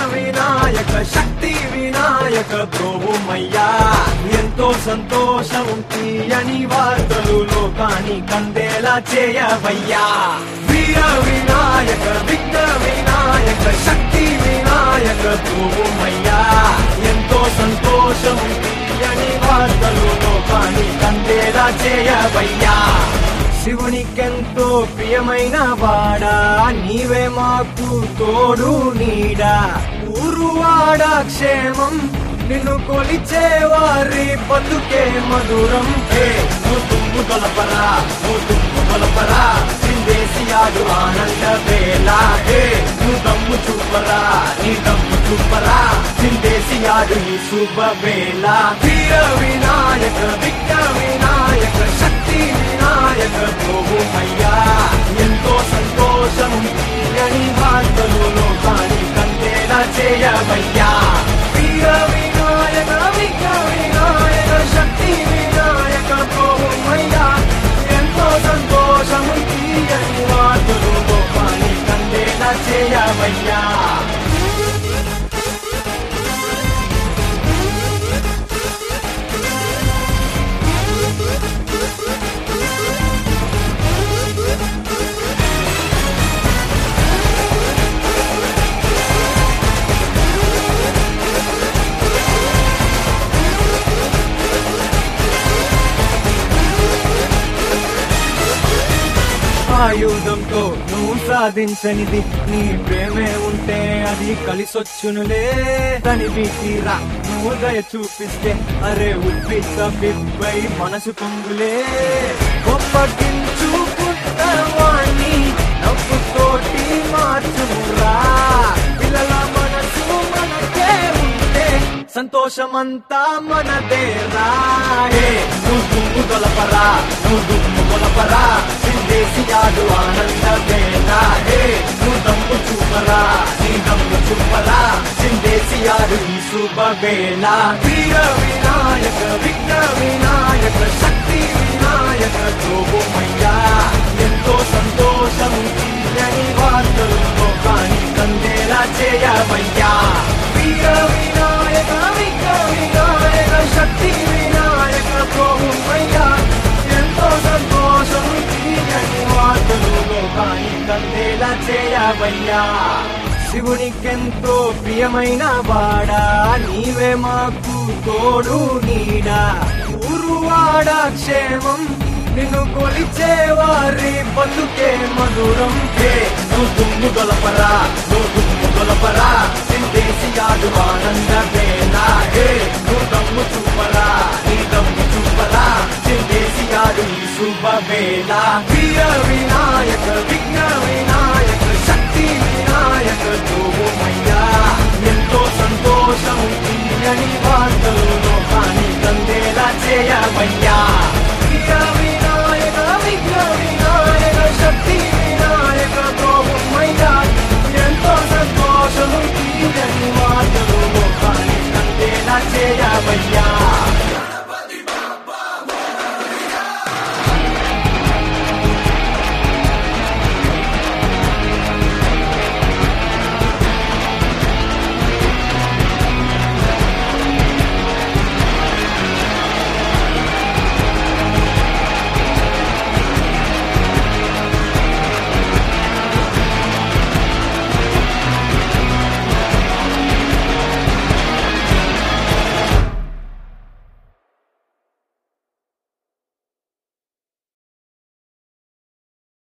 వినాయక శక్తి వినాయక ప్రోమయ్యా ఎంతో సంతోషం తీయని వార్తలు లోకాన్ని కందేలా చేయవయ్యా వీర వినాయక విఘ్న వినాయక శక్తి వినాయక ప్రోమయ్యా ఎంతో సంతోషం తీయని వార్తలు లోకాన్ని కందేలా చేయవయ్యా శివునికెంతో ప్రియమైన వాడా నీవే మాకు తోడు నీడా ఊరువాడ క్షేమం నిన్ను కొలిచే వారి బతుకే మధురం హే నువ్వు తుమ్ము తొలపరా నువ్వు తుమ్ము తొలపరా సిందేసియాడు ఆనంద వేళ హే నువ్వు దమ్ము చూపరా నీ దమ్ము చూపరా సిందేసియాడు ఈ శుభ వేళ వీర వినాయక విఘ్న వినాయక శక్తి వినాయక ప్రభుమయ్యా ఎంతో సంతోషం తీయని వార్తలు లోకాని కందేలా చేయవయ్యా వీర వినాయక విఘ్న వినాయక శక్తి వినాయక ప్రభుమయ్యా ఎంతో సంతోషం తీయని వార్తలు లోకాని కందేలా చేయవయ్యా ఆయుధంతో నువ్వు సాధించనిది నీ ప్రేమే ఉంటే అది కలిసొచ్చునులే తనివి తీరా నువ్వు దయ చూపిస్తే అరే ఉద్విగ్న బిబ్బై మనసు పొంగులే గొప్పగించుకుంటావాణ్ణి నవ్వుతోటి మార్చురా పిల్లల మనసు మనకే ఉంటే సంతోషమంతా మనదే రాయే నువ్వు దుమ్ము తొలపరా నువ్వు దుమ్ము కొలపరా సిందేసియాడు ఆనంద వేళ హే నువ్వు దమ్ము చూపరా నీ దమ్ము చూపరా సిందేసియాడు ఈ శుభ వేళ వీర వినాయక విఘ్న వినాయక శక్తి వినాయక ప్రోమయ్యా ఎంతో సంతోషం తీయని వార్తలు లోకాన్ని కందేలా చేయవయ్యా వీర వినాయక విఘ్న వినాయక శక్తి వినాయక ప్రోమయ్యా ఎంతో సంతోషం తీయని వార్తలు లోకాన్ని కందేలా చేయవయ్యా శివునికెంతో ప్రియమైన వాడా నీవే మాకు తోడు నీడా ఊరువాడ క్షేమం నిన్ను కొలిచే వారి బతుకే మధురం హే నువ్వు దుమ్ము గొలపరా నువ్వు దుమ్ము గొలపరా సిందేసియాడు ఆనంద వేళ హే నువ్వు దమ్ము చూపరా నీ దమ్ము చూపరా సిందేసియాడు ఈ శుభ వేళ వీర వినాయక విఘ్న వినాయక శక్తి వినాయక ప్రోమయ్యా